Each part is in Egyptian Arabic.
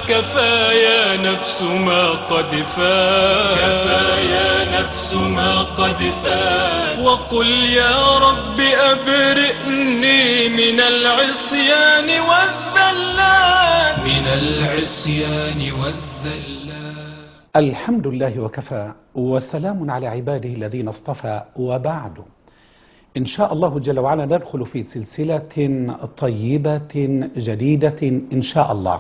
كفى يا نفس ما قد فات كفى يا نفس ما قد فات وقل يا رب أبرئني من العصيان والذلات من العصيان والذلات الحمد لله وكفى وسلام على عباده الذين اصطفى وبعد إن شاء الله جل وعلا ندخل في سلسلة طيبة جديدة إن شاء الله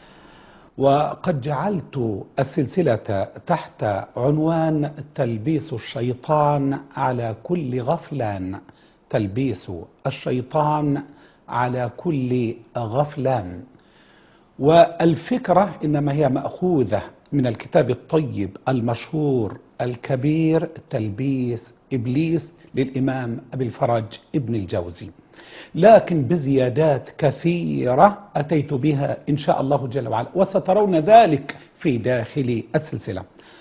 وقد جعلت السلسلة تحت عنوان تلبيس الشيطان على كل غفلان تلبيس الشيطان على كل غفلان والفكرة إنما هي مأخوذة من الكتاب الطيب المشهور الكبير تلبيس إبليس للإمام أبي الفرج ابن الجوزي لكن بزيادات كثيرة أتيت بها إن شاء الله جل وعلا وسترون ذلك في داخل السلسلة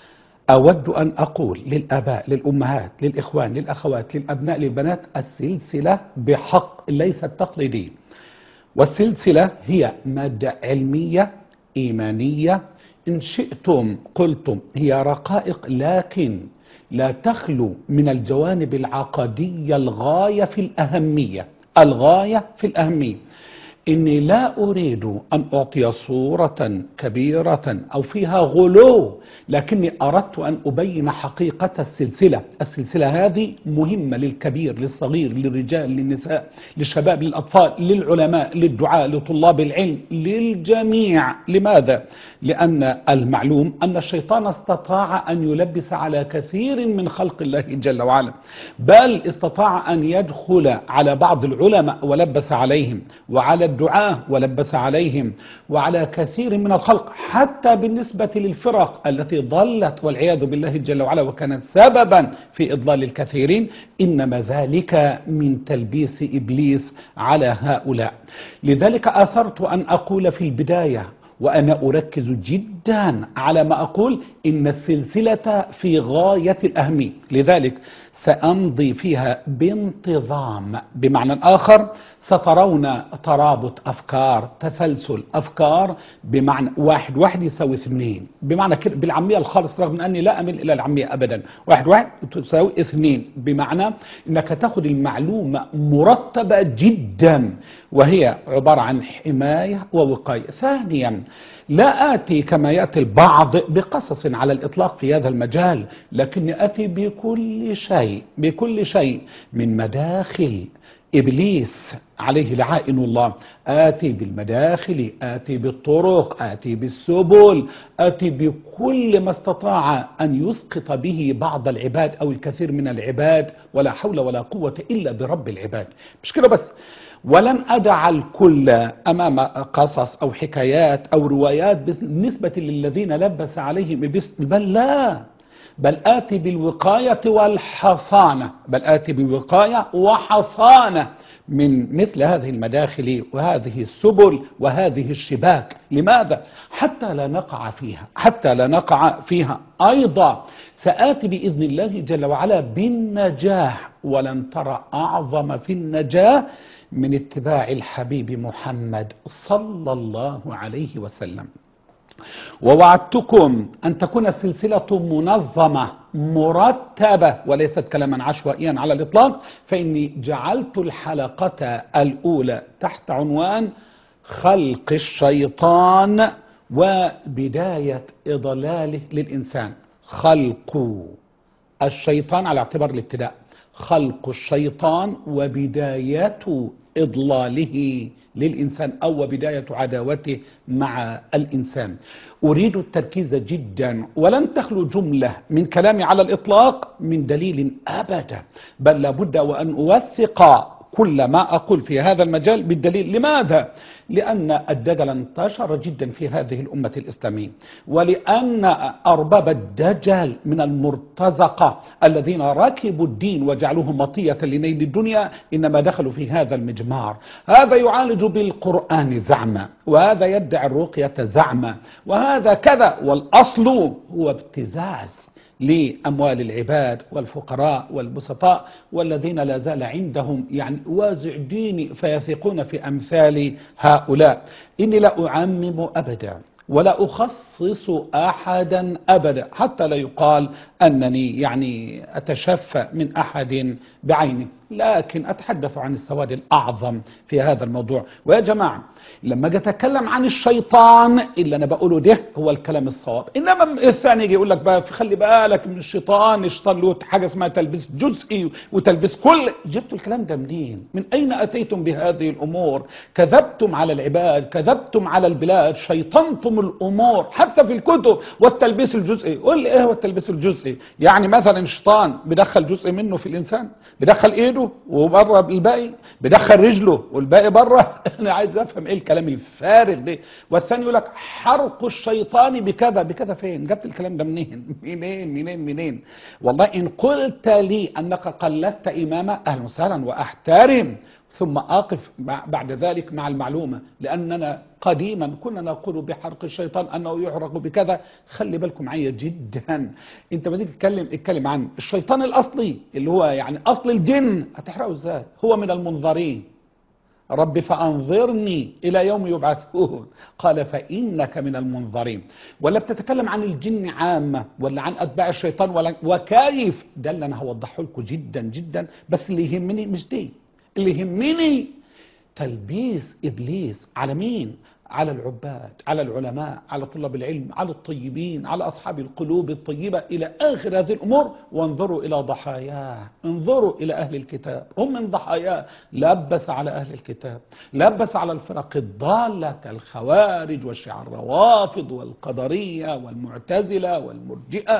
أود أن أقول للآباء للأمهات للإخوان للأخوات للأبناء للبنات السلسلة بحق ليست تقليدية والسلسلة هي مادة علمية إيمانية إن شئتم قلتم هي رقائق لكن لا تخلو من الجوانب العقدية الغاية في الأهمية الغاية في الأهمية إني لا أريد أن أعطي صورة كبيرة أو فيها غلو لكني أردت أن أبين حقيقة السلسلة السلسلة هذه مهمة للكبير للصغير للرجال للنساء للشباب للأطفال للعلماء للدعاء لطلاب العلم للجميع لماذا؟ لأن المعلوم أن الشيطان استطاع أن يلبس على كثير من خلق الله جل وعلا بل استطاع أن يدخل على بعض العلماء ولبس عليهم وعلى الدعاة ولبس عليهم وعلى كثير من الخلق حتى بالنسبة للفرق التي ضلت والعياذ بالله جل وعلا وكانت سببا في إضلال الكثيرين إنما ذلك من تلبيس إبليس على هؤلاء لذلك أثرت أن أقول في البداية وأنا أركز جدا على ما أقول إن السلسلة في غاية الأهمية لذلك سأمضي فيها بانتظام بمعنى آخر سترون ترابط أفكار تسلسل أفكار بمعنى واحد واحد يساوي اثنين بمعنى كده بالعامية الخالص رغم أني لا أميل إلى العامية أبدا واحد واحد تساوي اثنين بمعنى أنك تأخذ المعلومة مرتبة جدا وهي عبارة عن حماية ووقاية ثانيا لا آتي كما يأتي البعض بقصص على الإطلاق في هذا المجال لكني آتي بكل شيء بكل شيء من مداخل إبليس عليه لعائن الله آتي بالمداخل آتي بالطرق آتي بالسبل آتي بكل ما استطاع أن يسقط به بعض العباد أو الكثير من العباد ولا حول ولا قوة إلا برب العباد مش كده بس ولن أدع الكل أمام قصص أو حكايات أو روايات بالنسبة للذين لبس عليهم إبليس بل لا بل آتي بالوقاية والحصانة بل آتي بوقاية وحصانة من مثل هذه المداخل وهذه السبل وهذه الشباك لماذا؟ حتى لا نقع فيها حتى لا نقع فيها أيضا سآتي بإذن الله جل وعلا بالنجاح ولن ترى أعظم في النجاة من اتباع الحبيب محمد صلى الله عليه وسلم ووعدتكم أن تكون السلسلة منظمة مرتبة وليست كلاما عشوائيا على الإطلاق فإني جعلت الحلقة الأولى تحت عنوان خلق الشيطان وبداية إضلاله للإنسان خلق الشيطان على اعتبار الابتداء خلق الشيطان وبداية إضلاله للإنسان أو بداية عداوته مع الإنسان أريد التركيز جدا ولن تخلو جملة من كلامي على الإطلاق من دليل أبدا بل لابد وأن أوثق كل ما أقول في هذا المجال بالدليل لماذا؟ لأن الدجل انتشر جدا في هذه الأمة الإسلامية ولأن أرباب الدجل من المرتزقة الذين ركبوا الدين وجعلوه مطية لنيل الدنيا إنما دخلوا في هذا المجمار هذا يعالج بالقرآن زعما وهذا يدعي الرقية زعما وهذا كذا والأصل هو ابتزاز لأموال العباد والفقراء والبسطاء والذين لا زال عندهم يعني وازع ديني فيثقون في أمثال هؤلاء إني لا أعمم أبدا ولا أخصص أحدا أبدا حتى لا يقال أنني يعني أتشفى من أحد بعينه لكن أتحدث عن السواد الأعظم في هذا الموضوع ويا جماعة لما أجي أتكلم عن الشيطان اللي أنا بقوله ده هو الكلام الصواب إنما الثاني يجي يقول لك بقى خلي بالك من الشيطان الشيطان له حاجة اسمها تلبيس جزئي وتلبيس كل جبتوا الكلام ده منين من أين أتيتم بهذه الأمور كذبتم على العباد كذبتم على البلاد شيطنتم الأمور حتى في الكتب والتلبيس الجزئي قول لي إيه هو التلبيس الجزئي يعني مثلا الشيطان بدخل جزء منه في الإنسان بدخل إيده وبره الباقي بدخل رجله والباقي بره أنا عايز أفهم إيه الكلام الفارغ ده والثاني يقول لك حرق الشيطان بكذا بكذا فين جبت الكلام ده منين منين منين منين والله إن قلت لي أنك قلدت إمامة أهلا وسهلا وأحترم ثم أقف بعد ذلك مع المعلومة لأننا قديما كنا نقول بحرق الشيطان أنه يحرق بكذا خلي بالكم معايا جدا أنت ما تيجي تتكلم اتكلم عن الشيطان الأصلي اللي هو يعني أصل الجن هتحرقه إزاي هو من المنظرين رب فأنظرني إلى يوم يبعثون قال فإنك من المنظرين ولا بتتكلم عن الجن عامة ولا عن أتباع الشيطان ولا وكيف ده اللي أنا هوضحه لكم جدا جدا بس اللي يهمني مش دي اللي يهمني تلبيس إبليس على مين؟ على العباد على العلماء على طلاب العلم على الطيبين على أصحاب القلوب الطيبة إلى آخر هذه الأمور وانظروا إلى ضحاياه انظروا إلى أهل الكتاب هم من ضحاياه لبس على أهل الكتاب لبس على الفرق الضالة كالخوارج والشيعة الروافض والقدرية والمعتزلة والمرجئة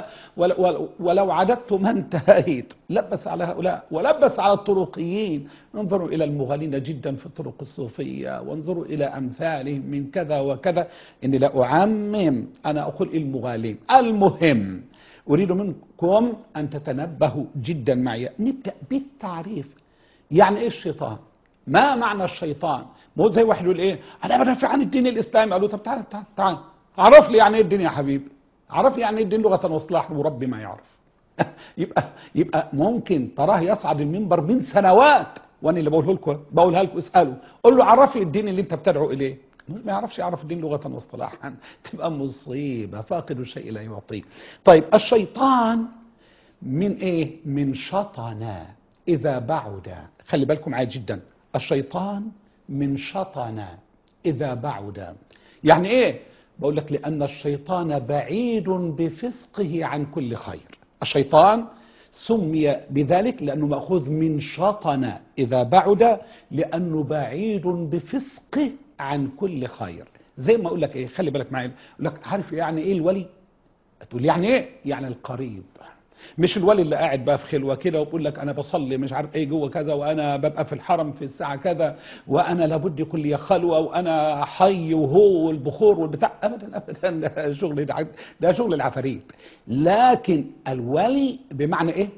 ولو عددت ما انتهيت لبس على هؤلاء ولبس على الطرقيين انظروا إلى المغالين جدا في الطرق الصوفية وانظروا إلى أمثالهم من كذا وكذا إني لا أعمم أنا أقول المغالين المهم أريد منكم أن تتنبهوا جدا معي نبدأ بالتعريف يعني إيه الشيطان ما معنى الشيطان مو زي واحد يقول إيه أنا بدافع عن الدين الإسلامي قالوا طب تعال تعال تعال عرف لي يعني إيه الدين يا حبيبي عرف لي يعني إيه الدين لغة واصلاح وربي ما يعرف يبقى يبقى ممكن تراه يصعد المنبر من سنوات وانا اللي بقوله لكم بقولها لكم اسالوا قول له عرف لي الدين اللي انت بتدعو اليه ما يعرفش يعرف الدين لغه واصطلاحا تبقى مصيبه فاقد الشيء لا يعطيه طيب الشيطان من ايه من شطن اذا بعد خلي بالكم معايا جدا الشيطان من شطن اذا بعد يعني ايه بقول لك لان الشيطان بعيد بفسقه عن كل خير الشيطان سمي بذلك لأنه مأخوذ من شطن إذا بعد لأنه بعيد بفسقه عن كل خير زي ما أقول لك إيه خلي بالك معايا أقول لك عارف يعني إيه الولي تقول يعني إيه يعني القريب مش الولي اللي قاعد بقى في خلوه كده وبقول لك انا بصلي مش عارف ايه جوه كذا وانا ببقى في الحرم في الساعه كذا وانا لابد يكون لي خلوه وانا حي وهو والبخور والبتاع ابدا ابدا ده شغل ده, ده شغل العفاريت لكن الولي بمعنى ايه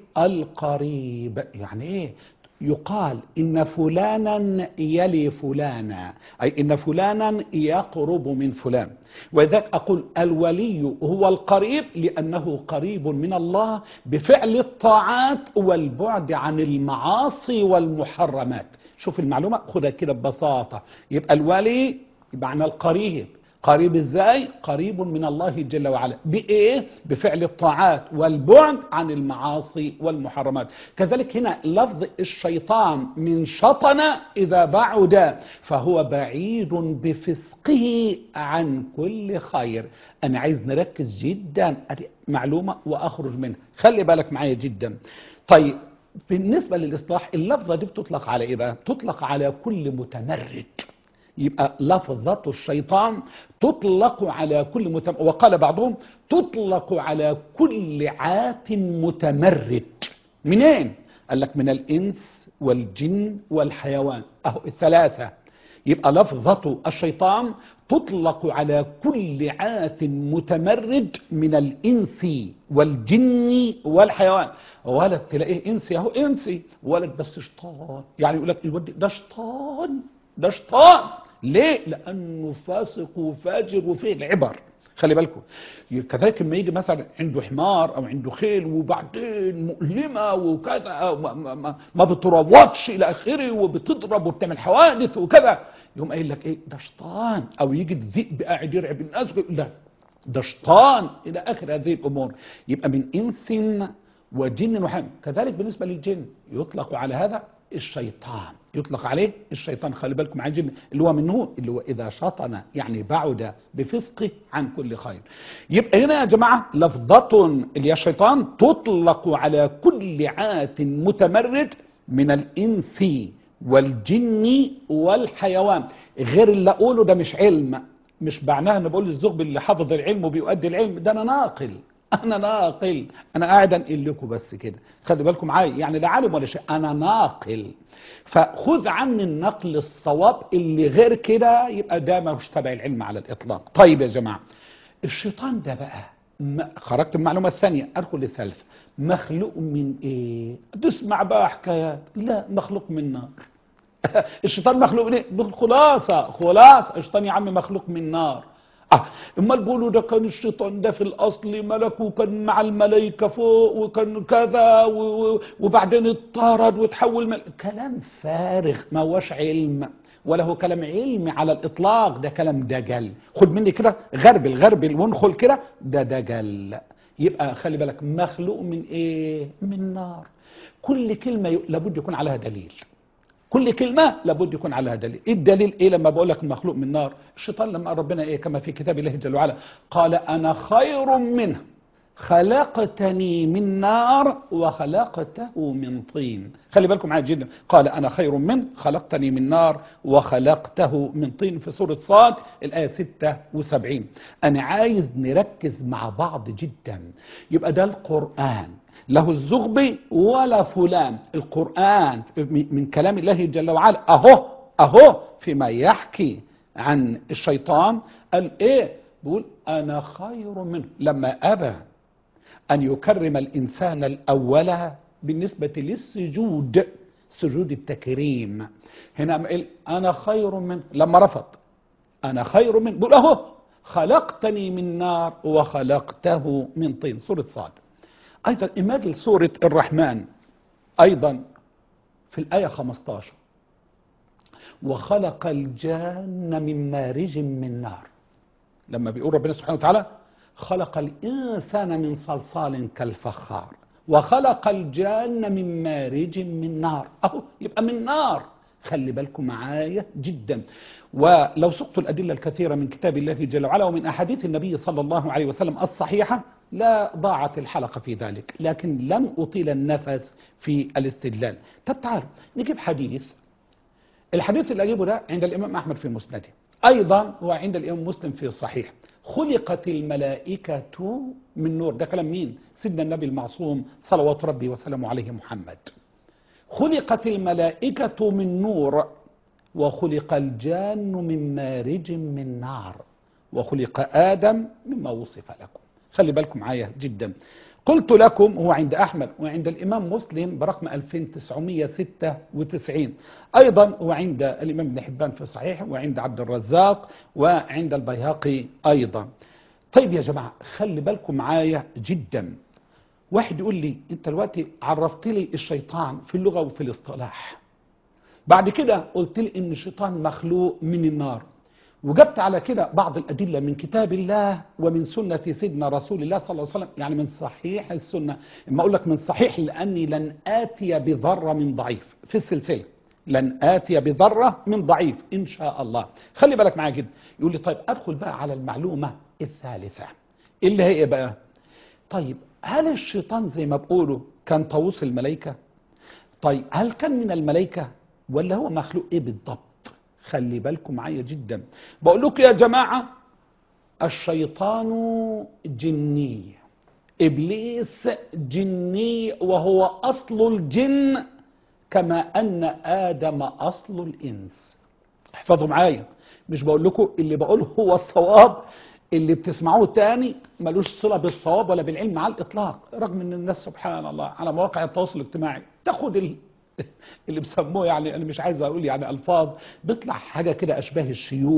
القريب يعني ايه يقال إن فلانا يلي فلانا أي إن فلانا يقرب من فلان وذلك أقول الولي هو القريب لأنه قريب من الله بفعل الطاعات والبعد عن المعاصي والمحرمات شوف المعلومة خدها كده ببساطة يبقى الولي معنى القريب قريب ازاي قريب من الله جل وعلا بايه بفعل الطاعات والبعد عن المعاصي والمحرمات كذلك هنا لفظ الشيطان من شطن اذا بعد فهو بعيد بفسقه عن كل خير انا عايز نركز جدا معلومه واخرج منها خلي بالك معايا جدا طيب بالنسبه للاصلاح اللفظه دي بتطلق على ايه بقى تطلق على كل متمرد يبقى لفظة الشيطان تطلق على كل متم... وقال بعضهم تطلق على كل عات متمرد منين؟ قال لك من الإنس والجن والحيوان أهو الثلاثة يبقى لفظة الشيطان تطلق على كل عات متمرد من الإنس والجن والحيوان ولد تلاقيه إنسي أهو إنسي ولد بس شيطان يعني يقول لك الولد ده شيطان ده شيطان ليه؟ لأنه فاسق وفاجر وفيه العبر خلي بالكم كذلك لما يجي مثلا عنده حمار او عنده خيل وبعدين مؤلمه وكذا ما, ما, ما, ما بتروضش الى اخره وبتضرب وبتعمل حوادث وكذا يقوم قايل لك ايه ده شيطان او يجي الذئب قاعد يرعب الناس لا ده شيطان الى اخر هذه الامور يبقى من انس وجن وحم كذلك بالنسبه للجن يطلق على هذا الشيطان يطلق عليه الشيطان خلي بالكم عن الجن اللي هو منه اللي هو اذا شطن يعني بعد بفسقه عن كل خير يبقى هنا يا جماعه لفظه اللي هي الشيطان تطلق على كل عات متمرد من الانس والجن والحيوان غير اللي اقوله ده مش علم مش معناها ان بقول الزغب اللي حافظ العلم وبيؤدي العلم ده انا ناقل انا ناقل انا قاعد انقل لكم بس كده خلي بالكم معايا يعني لا عالم ولا شيء انا ناقل فخذ عني النقل الصواب اللي غير كده يبقى ده مش تبع العلم على الاطلاق طيب يا جماعه الشيطان ده بقى ما خرجت من المعلومه الثانيه ادخل للثالثه مخلوق من ايه تسمع بقى حكايات لا مخلوق من نار الشيطان مخلوق من ايه خلاصه خلاصه الشيطان يا عم مخلوق من نار اه امال بيقولوا ده كان الشيطان ده في الاصل ملك وكان مع الملائكه فوق وكان كذا و- و- وبعدين اتطرد وتحول مل... كلام فارغ ما هوش علم ولا هو كلام علمي على الاطلاق ده كلام دجل خد مني كده غربل غربل وانخل كده ده دجل يبقى خلي بالك مخلوق من ايه من نار كل كلمه ي- لابد يكون عليها دليل كل كلمة لابد يكون عليها دليل إيه الدليل إيه لما بقول لك المخلوق من نار الشيطان لما قال ربنا إيه كما في كتاب الله جل وعلا قال أنا خير منه خلقتني من نار وخلقته من طين خلي بالكم معايا جدا قال أنا خير منه خلقتني من نار وخلقته من طين في سورة صاد الآية 76 أنا عايز نركز مع بعض جدا يبقى ده القرآن له الزغبي ولا فلان القرآن من كلام الله جل وعلا أهو أهو فيما يحكي عن الشيطان قال إيه بيقول أنا خير منه لما أبى أن يكرم الإنسان الأول بالنسبة للسجود سجود التكريم هنا قال أنا خير منه لما رفض أنا خير منه بيقول أهو خلقتني من نار وخلقته من طين سورة صاد أيضا إماجل سورة الرحمن أيضا في الآية 15 وخلق الجان من مارج من نار لما بيقول ربنا سبحانه وتعالى خلق الإنسان من صلصال كالفخار وخلق الجان من مارج من نار أهو يبقى من نار خلي بالكم معايا جدا ولو سقت الأدلة الكثيرة من كتاب الله جل وعلا ومن أحاديث النبي صلى الله عليه وسلم الصحيحة لا ضاعت الحلقة في ذلك لكن لن أطيل النفس في الاستدلال طب تعالوا نجيب حديث الحديث اللي أجيبه ده عند الإمام أحمد في مسنده أيضا هو عند الإمام مسلم في صحيح خلقت الملائكة من نور ده كلام مين سيدنا النبي المعصوم صلوات ربي وسلامه عليه محمد خلقت الملائكة من نور وخلق الجان من مارج من نار وخلق آدم مما وصف لكم خلي بالكم معايا جدا قلت لكم هو عند أحمد وعند الإمام مسلم برقم 2996 أيضا هو عند الإمام ابن حبان في صحيح وعند عبد الرزاق وعند البيهقي أيضا طيب يا جماعة خلي بالكم معايا جدا واحد يقول لي انت دلوقتي عرفت لي الشيطان في اللغة وفي الاصطلاح بعد كده قلت لي ان الشيطان مخلوق من النار وجبت على كده بعض الأدلة من كتاب الله ومن سنة سيدنا رسول الله صلى الله عليه وسلم يعني من صحيح السنة اما أقول لك من صحيح لأني لن آتي بذرة من ضعيف في السلسلة لن آتي بذرة من ضعيف إن شاء الله خلي بالك معايا كده يقول لي طيب أدخل بقى على المعلومة الثالثة اللي هي إيه بقى طيب هل الشيطان زي ما بقولوا كان طاووس الملائكة طيب هل كان من الملائكة ولا هو مخلوق ايه بالضبط خلي بالكم معايا جدا بقول لكم يا جماعة الشيطان جني إبليس جني وهو أصل الجن كما أن آدم أصل الإنس احفظوا معايا مش بقول لكم اللي بقوله هو الصواب اللي بتسمعوه تاني ملوش صلة بالصواب ولا بالعلم على الإطلاق رغم أن الناس سبحان الله على مواقع التواصل الاجتماعي تاخد ال... اللي بيسموه يعني أنا مش عايز أقول يعني ألفاظ بيطلع حاجة كده أشباه الشيوخ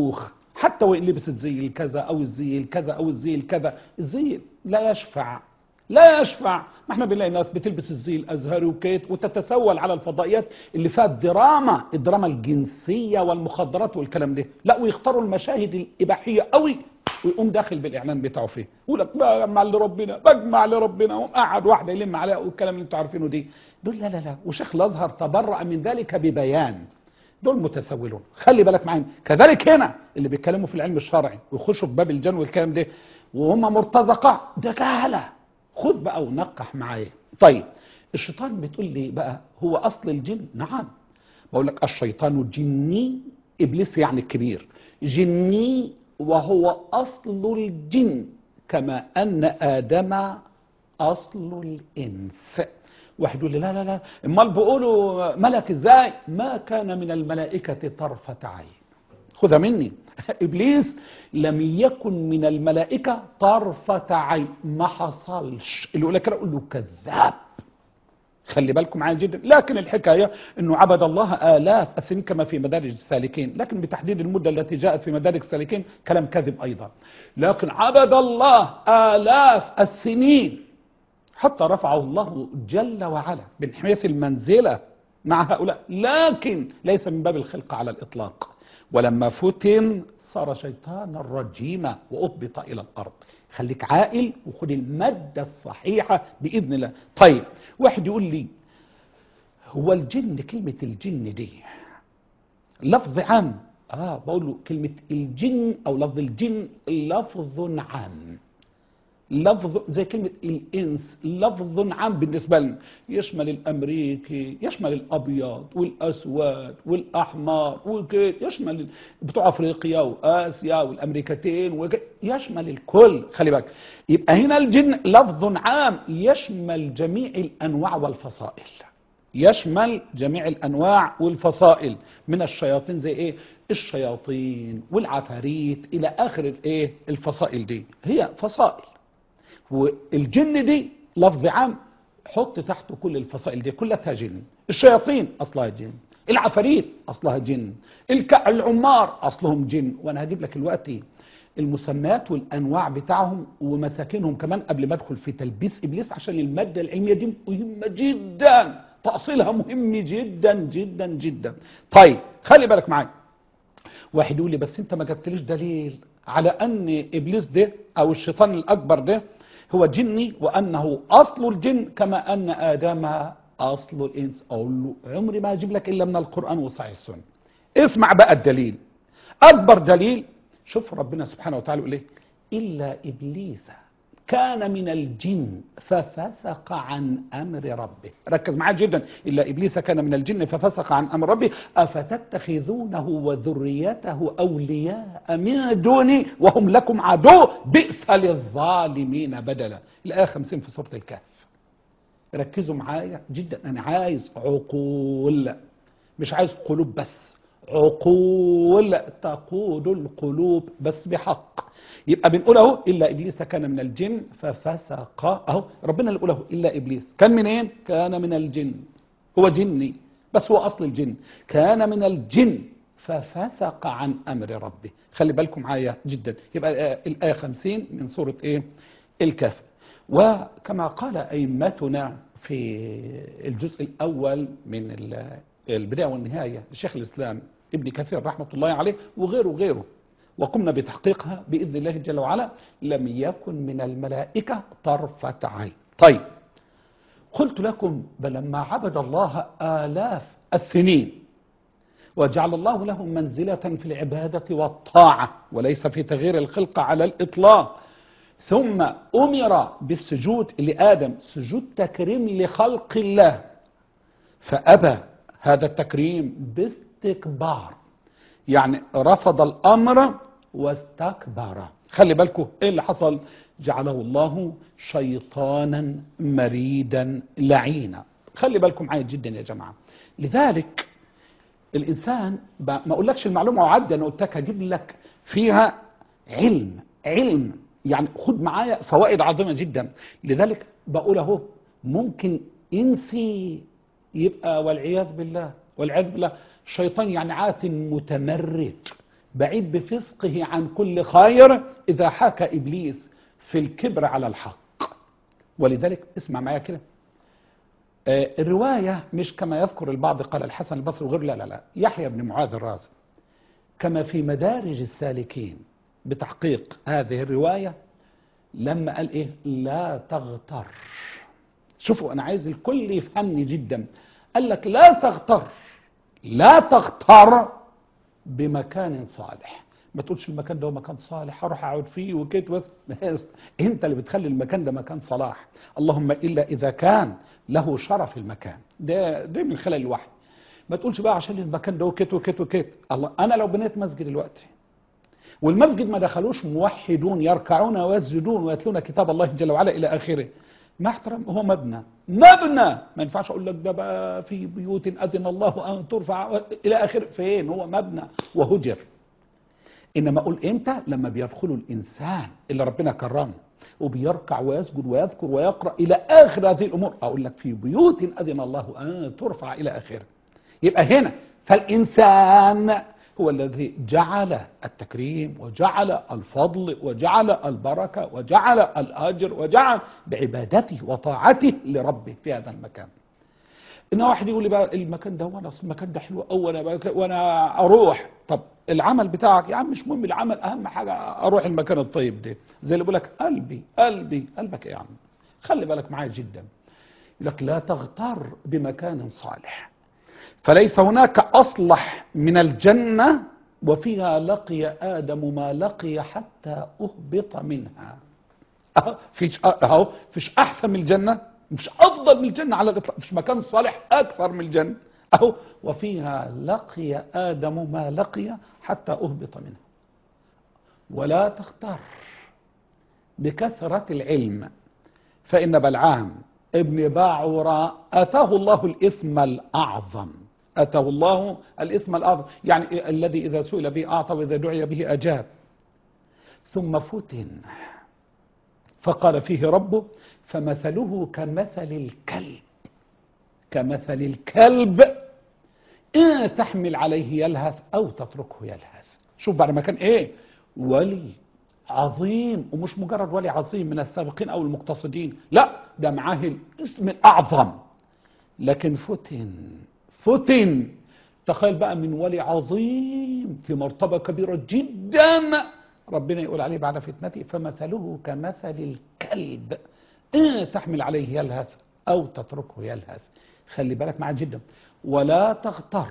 حتى وإن لبس الزي الكذا أو الزي الكذا أو الزي الكذا الزي لا يشفع لا يشفع ما احنا بنلاقي ناس بتلبس الزي الازهري وكيت وتتسول على الفضائيات اللي فيها الدراما الدراما الجنسيه والمخدرات والكلام ده لا ويختاروا المشاهد الاباحيه قوي ويقوم داخل بالاعلان بتاعه فيه يقول لك بجمع لربنا بجمع لربنا وقوم قعد واحده يلم عليها والكلام اللي انتوا عارفينه دي دول لا لا لا وشيخ الازهر تبرأ من ذلك ببيان دول متسولون خلي بالك معاهم كذلك هنا اللي بيتكلموا في العلم الشرعي ويخشوا في باب الجن والكلام ده وهم مرتزقه ده جهله خد بقى ونقح معايا طيب الشيطان بتقول لي بقى هو اصل الجن نعم بقول لك الشيطان جني ابليس يعني الكبير جني وهو اصل الجن كما ان ادم اصل الانس واحد يقول لي لا لا لا امال بيقولوا ملك ازاي ما كان من الملائكه طرفه عين خذها مني ابليس لم يكن من الملائكه طرفه عين ما حصلش اللي يقول لك كده اقول له كذاب خلي بالكم معايا جدا لكن الحكايه انه عبد الله الاف السنين كما في مدارج السالكين لكن بتحديد المده التي جاءت في مدارج السالكين كلام كذب ايضا لكن عبد الله الاف السنين حتى رفعه الله جل وعلا من حيث المنزله مع هؤلاء لكن ليس من باب الخلق على الاطلاق ولما فتن صار شيطانا رجيما واهبط الى الارض خليك عاقل وخد الماده الصحيحه باذن الله طيب واحد يقول لي هو الجن كلمه الجن دي لفظ عام اه بقول له كلمه الجن او لفظ الجن لفظ عام لفظ زي كلمة الإنس لفظ عام بالنسبة لنا يشمل الأمريكي يشمل الأبيض والأسود والأحمر وكده يشمل بتوع أفريقيا وآسيا والأمريكتين وكده يشمل الكل خلي بالك يبقى هنا الجن لفظ عام يشمل جميع الأنواع والفصائل يشمل جميع الانواع والفصائل من الشياطين زي ايه الشياطين والعفاريت الى اخر الايه الفصائل دي هي فصائل والجن دي لفظ عام حط تحته كل الفصائل دي كلها جن الشياطين اصلها جن العفاريت اصلها جن الك... العمار اصلهم جن وانا هجيب لك الوقت المسميات والانواع بتاعهم ومساكنهم كمان قبل ما ادخل في تلبيس ابليس عشان الماده العلميه دي مهمه جدا تاصيلها مهم جدا جدا جدا طيب خلي بالك معايا واحد يقول لي بس انت ما جبتليش دليل على ان ابليس ده او الشيطان الاكبر ده هو جني وانه اصل الجن كما ان ادم اصل الانس اقول له عمري ما اجيب لك الا من القران وصحيح السنه اسمع بقى الدليل اكبر دليل شوف ربنا سبحانه وتعالى يقول ايه الا ابليس كان من الجن ففسق عن امر ربه ركز معايا جدا الا ابليس كان من الجن ففسق عن امر ربه افتتخذونه وذريته اولياء من دوني وهم لكم عدو بئس للظالمين بدلا الايه 50 في سوره الكهف ركزوا معايا جدا انا عايز عقول مش عايز قلوب بس عقول تقود القلوب بس بحق يبقى بنقول اهو الا ابليس كان من الجن ففسق اهو ربنا اللي بيقول اهو الا ابليس كان منين كان من الجن هو جني بس هو اصل الجن كان من الجن ففسق عن امر ربه خلي بالكم معايا جدا يبقى الايه 50 من سوره ايه الكهف وكما قال ائمتنا في الجزء الاول من البدايه والنهايه لشيخ الاسلام ابن كثير رحمه الله عليه وغيره وغيره وقمنا بتحقيقها بإذن الله جل وعلا لم يكن من الملائكة طرفة عين طيب قلت لكم بل لما عبد الله آلاف السنين وجعل الله لهم منزلة في العبادة والطاعة وليس في تغيير الخلق على الإطلاق ثم أمر بالسجود لآدم سجود تكريم لخلق الله فأبى هذا التكريم باستكبار يعني رفض الأمر واستكبر خلي بالكم ايه اللي حصل جعله الله شيطانا مريدا لعينا خلي بالكم معايا جدا يا جماعه لذلك الانسان ما اقولكش المعلومه وعدي انا قلت لك هجيب لك فيها علم علم يعني خد معايا فوائد عظيمه جدا لذلك بقول اهو ممكن انسي يبقى والعياذ بالله والعياذ بالله شيطان يعني عات متمرد بعيد بفسقه عن كل خير إذا حاك إبليس في الكبر على الحق ولذلك اسمع معايا كده آه، الرواية مش كما يذكر البعض قال الحسن البصري وغيره لا لا لا يحيى بن معاذ الرازي كما في مدارج السالكين بتحقيق هذه الرواية لما قال ايه لا تغتر شوفوا انا عايز الكل يفهمني جدا قال لك لا تغتر لا تغتر بمكان صالح ما تقولش المكان ده هو مكان صالح هروح اقعد فيه وكده بس انت اللي بتخلي المكان ده مكان صلاح اللهم الا اذا كان له شرف المكان ده ده من خلال الوحي ما تقولش بقى عشان المكان ده وكت وكت وكت الله انا لو بنيت مسجد دلوقتي والمسجد ما دخلوش موحدون يركعون ويسجدون ويتلون كتاب الله جل وعلا الى اخره ما احترم هو مبنى مبنى ما ينفعش اقول لك ده بقى في بيوت اذن الله ان ترفع الى اخره فين هو مبنى وهجر انما اقول امتى لما بيدخلوا الانسان اللي ربنا كرمه وبيركع ويسجد ويذكر ويقرا الى اخر هذه الامور اقول لك في بيوت اذن الله ان ترفع الى اخره يبقى هنا فالانسان هو الذي جعل التكريم وجعل الفضل وجعل البركه وجعل الاجر وجعل بعبادته وطاعته لربه في هذا المكان ان واحد يقول لي بقى المكان ده وانا أصل المكان ده حلو قوي وانا بقى- وانا اروح طب العمل بتاعك يا عم مش مهم العمل اهم حاجه اروح المكان الطيب ده زي اللي بيقول لك قلبي قلبي قلبك ايه يا عم خلي بالك معايا جدا يقول لك لا تغتر بمكان صالح فليس هناك اصلح من الجنه وفيها لقي ادم ما لقي حتى اهبط منها اهو فيش اهو فيش احسن من الجنه مش افضل من الجنه على الاطلاق مش مكان صالح اكثر من الجنه اهو وفيها لقي ادم ما لقي حتى اهبط منها ولا تختار بكثره العلم فان بلعام ابن باعورة اتاه الله الاسم الاعظم اتاه الله الاسم الاعظم يعني الذي اذا سئل به اعطى واذا دعي به اجاب ثم فتن فقال فيه ربه فمثله كمثل الكلب كمثل الكلب إن تحمل عليه يلهث أو تتركه يلهث شوف بعد ما كان إيه ولي عظيم ومش مجرد ولي عظيم من السابقين أو المقتصدين لا ده معاه الاسم الأعظم لكن فتن فتن تخيل بقى من ولي عظيم في مرتبة كبيرة جدا ربنا يقول عليه بعد فتنته فمثله كمثل الكلب إن تحمل عليه يلهث أو تتركه يلهث خلي بالك معاه جدا ولا تغتر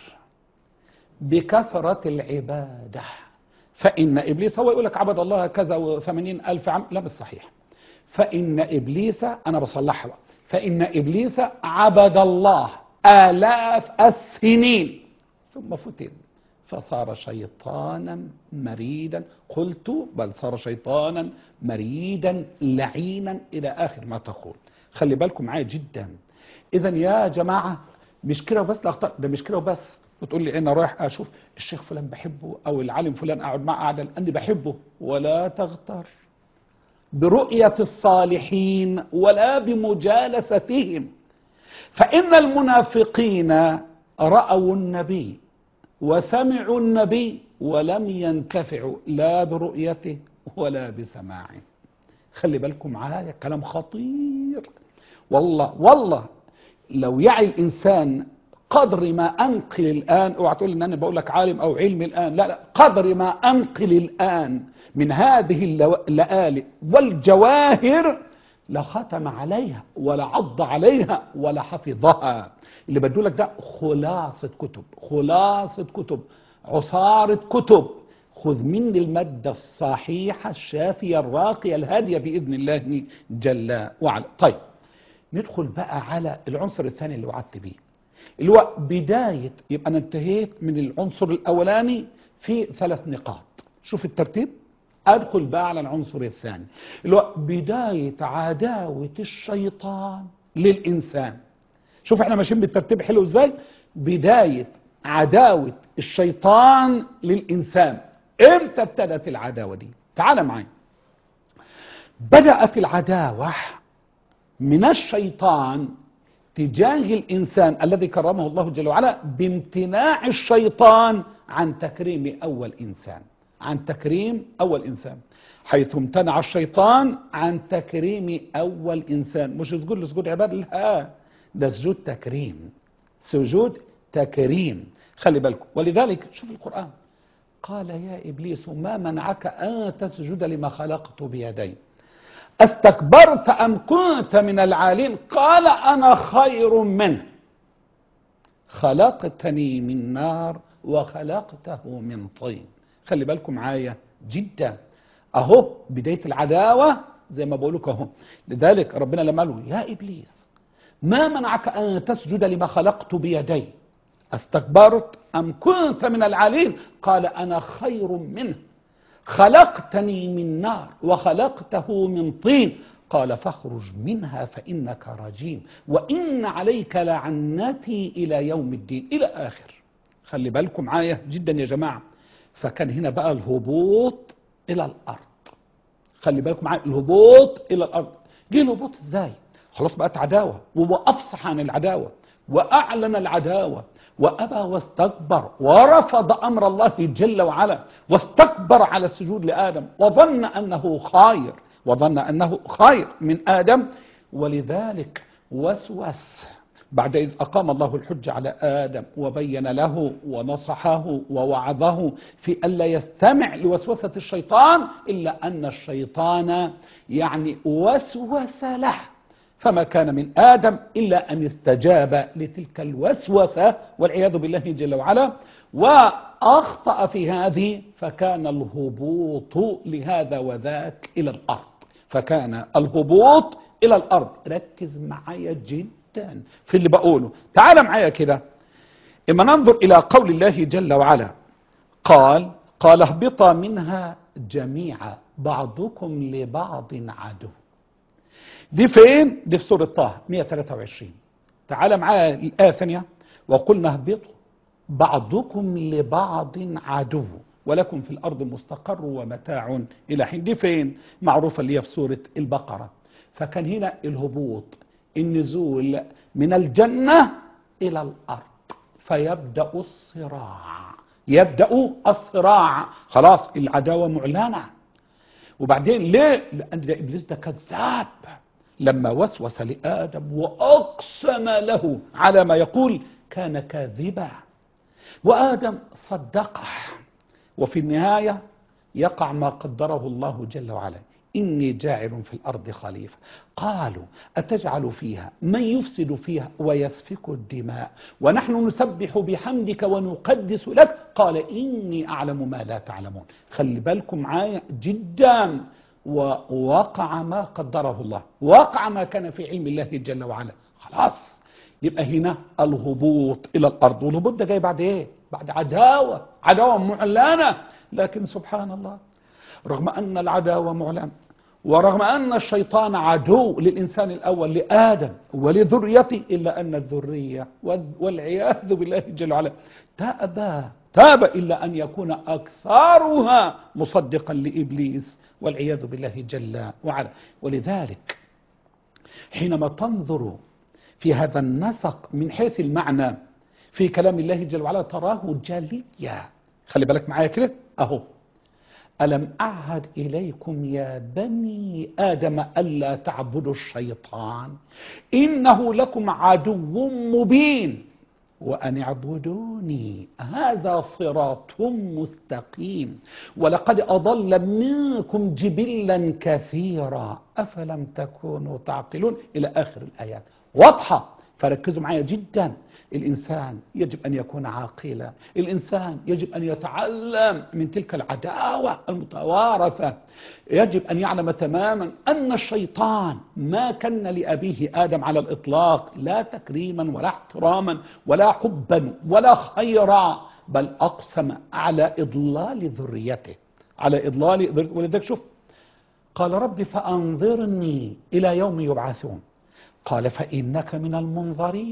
بكثرة العبادة فإن إبليس هو يقول لك عبد الله كذا وثمانين ألف عام لا مش صحيح فإن إبليس أنا بصلحها بقى فإن إبليس عبد الله آلاف السنين ثم فتن فصار شيطانا مريدا قلت بل صار شيطانا مريدا لعينا إلى آخر ما تقول خلي بالكم معايا جدا إذا يا جماعة مش كده وبس لا أخطأ ده مش كده وبس وتقول لي انا رايح اشوف الشيخ فلان بحبه او العالم فلان اقعد معه قعده لاني بحبه ولا تغتر برؤيه الصالحين ولا بمجالستهم فان المنافقين راوا النبي وسمعوا النبي ولم ينتفعوا لا برؤيته ولا بسماعه خلي بالكم معايا كلام خطير والله والله لو يعي الانسان قدر ما انقل الان اوعى تقول ان انا بقول لك عالم او علمي الان لا لا قدر ما انقل الان من هذه اللو- اللآلئ والجواهر لختم عليها ولا عض عليها ولا حفظها اللي بدو لك ده خلاصة كتب خلاصة كتب عصارة كتب خذ مني المادة الصحيحة الشافية الراقية الهادية بإذن الله جل وعلا طيب ندخل بقى على العنصر الثاني اللي وعدت بيه اللي هو بداية يبقى أنا انتهيت من العنصر الأولاني في ثلاث نقاط شوف الترتيب أدخل بقى على العنصر الثاني اللي هو بداية عداوة الشيطان للإنسان شوف احنا ماشيين بالترتيب حلو ازاي بداية عداوة الشيطان للإنسان امتى ابتدت العداوة دي تعال معايا بدأت العداوة من الشيطان تجاه الإنسان الذي كرمه الله جل وعلا بامتناع الشيطان عن تكريم أول إنسان عن تكريم أول إنسان حيث امتنع الشيطان عن تكريم أول إنسان مش تقول له سجود عبادة لا ده سجود تكريم سجود تكريم خلي بالكم ولذلك شوف القرآن قال يا إبليس ما منعك أن تسجد لما خلقت بيدي استكبرت أم كنت من العالين قال أنا خير منه خلقتني من نار وخلقته من طين خلي بالكم معايا جدا اهو بداية العداوة زي ما بقولك اهو لذلك ربنا لما قال له يا ابليس ما منعك ان تسجد لما خلقت بيدي استكبرت ام كنت من العالين قال انا خير منه خلقتني من نار وخلقته من طين قال فاخرج منها فانك رجيم وان عليك لعنتي الى يوم الدين الى اخر خلي بالكم معايا جدا يا جماعه فكان هنا بقى الهبوط الى الارض خلي بالكم معايا الهبوط الى الارض جه الهبوط ازاي خلاص بقت عداوه وهو افصح عن العداوه واعلن العداوه وابى واستكبر ورفض امر الله جل وعلا واستكبر على السجود لادم وظن انه خير وظن انه خير من ادم ولذلك وسوس بعد إذ أقام الله الحج على آدم وبين له ونصحه ووعظه في ألا يستمع لوسوسة الشيطان إلا أن الشيطان يعني وسوس له فما كان من آدم إلا أن استجاب لتلك الوسوسة والعياذ بالله جل وعلا وأخطأ في هذه فكان الهبوط لهذا وذاك إلى الأرض فكان الهبوط إلى الأرض ركز معايا جدا في اللي بقوله تعال معايا كده إما ننظر إلى قول الله جل وعلا قال قال اهبطا منها جميعا بعضكم لبعض عدو دي فين دي في سورة طه 123 تعال معايا الآية الثانية وقلنا اهبطوا بعضكم لبعض عدو ولكم في الأرض مستقر ومتاع إلى حين دي فين معروفة اللي هي في سورة البقرة فكان هنا الهبوط النزول من الجنة إلى الأرض فيبدأ الصراع يبدأ الصراع خلاص العداوة معلنة وبعدين ليه لأن ده إبليس ده كذاب لما وسوس لآدم وأقسم له على ما يقول كان كاذبا وآدم صدقه وفي النهاية يقع ما قدره الله جل وعلا إني جاعل في الأرض خليفة قالوا أتجعل فيها من يفسد فيها ويسفك الدماء ونحن نسبح بحمدك ونقدس لك قال إني أعلم ما لا تعلمون خلي بالكم معايا جدا ووقع ما قدره الله وقع ما كان في علم الله جل وعلا خلاص يبقى هنا الهبوط إلى الأرض والهبوط ده جاي بعد إيه بعد عداوة عداوة معلنة لكن سبحان الله رغم أن العداوة معلنة ورغم أن الشيطان عدو للإنسان الأول لآدم ولذريته إلا أن الذرية والعياذ بالله جل وعلا تأبى تاب إلا أن يكون أكثرها مصدقا لإبليس والعياذ بالله جل وعلا ولذلك حينما تنظر في هذا النسق من حيث المعنى في كلام الله جل وعلا تراه جليا خلي بالك معايا كده أهو ألم أعهد إليكم يا بني آدم ألا تعبدوا الشيطان إنه لكم عدو مبين وأن اعبدوني هذا صراط مستقيم ولقد أضل منكم جبلا كثيرا أفلم تكونوا تعقلون إلى آخر الآيات واضحة فركزوا معايا جدا الإنسان يجب أن يكون عاقلا الإنسان يجب أن يتعلم من تلك العداوة المتوارثة يجب أن يعلم تماما أن الشيطان ما كان لأبيه آدم على الإطلاق لا تكريما ولا احتراما ولا حبا ولا خيرا بل أقسم على إضلال ذريته على إضلال ذريته ولذلك شوف قال رب فأنظرني إلى يوم يبعثون قال فإنك من المنظرين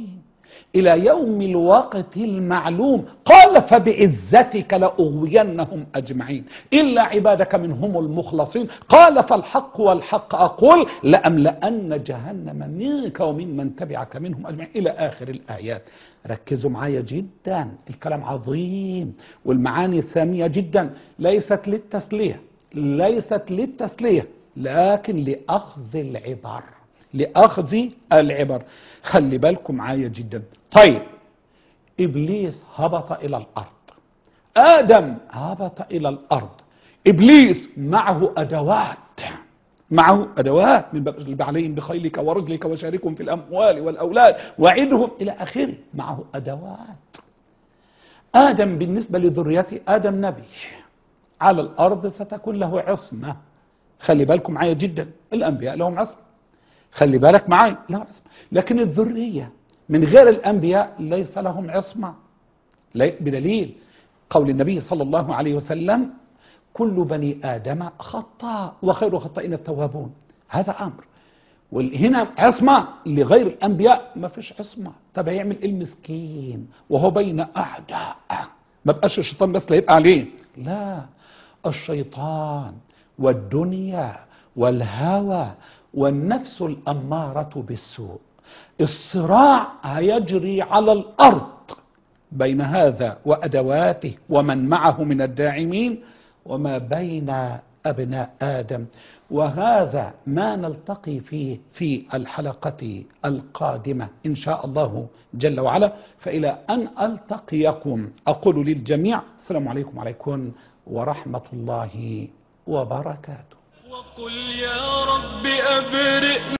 إلى يوم الوقت المعلوم قال فبعزتك لأغوينهم أجمعين إلا عبادك منهم المخلصين قال فالحق والحق أقول لأملأن جهنم منك ومن من تبعك منهم أجمعين إلى آخر الآيات ركزوا معايا جدا الكلام عظيم والمعاني سامية جدا ليست للتسلية ليست للتسلية لكن لأخذ العبر لأخذ العبر خلي بالكم معايا جدا طيب إبليس هبط إلى الأرض آدم هبط إلى الأرض إبليس معه أدوات معه أدوات من باب اجلب عليهم بخيلك ورجلك وشاركهم في الأموال والأولاد وعدهم إلى آخره معه أدوات آدم بالنسبة لذريته آدم نبي على الأرض ستكون له عصمة خلي بالكم معايا جدا الأنبياء لهم عصمة خلي بالك معايا لهم عصمة لكن الذرية من غير الأنبياء ليس لهم عصمة بدليل قول النبي صلى الله عليه وسلم كل بني آدم خطاء وخير الخطائين التوابون هذا أمر وهنا عصمة لغير الأنبياء ما فيش عصمة طب هيعمل إيه المسكين وهو بين أعداء ما بقاش الشيطان بس لا يبقى عليه لا الشيطان والدنيا والهوى والنفس الأمارة بالسوء الصراع هيجري على الأرض بين هذا وأدواته ومن معه من الداعمين وما بين أبناء آدم وهذا ما نلتقي فيه في الحلقة القادمة إن شاء الله جل وعلا فإلى أن ألتقيكم أقول للجميع السلام عليكم وعليكم ورحمة الله وبركاته وقل يا رب أبرئ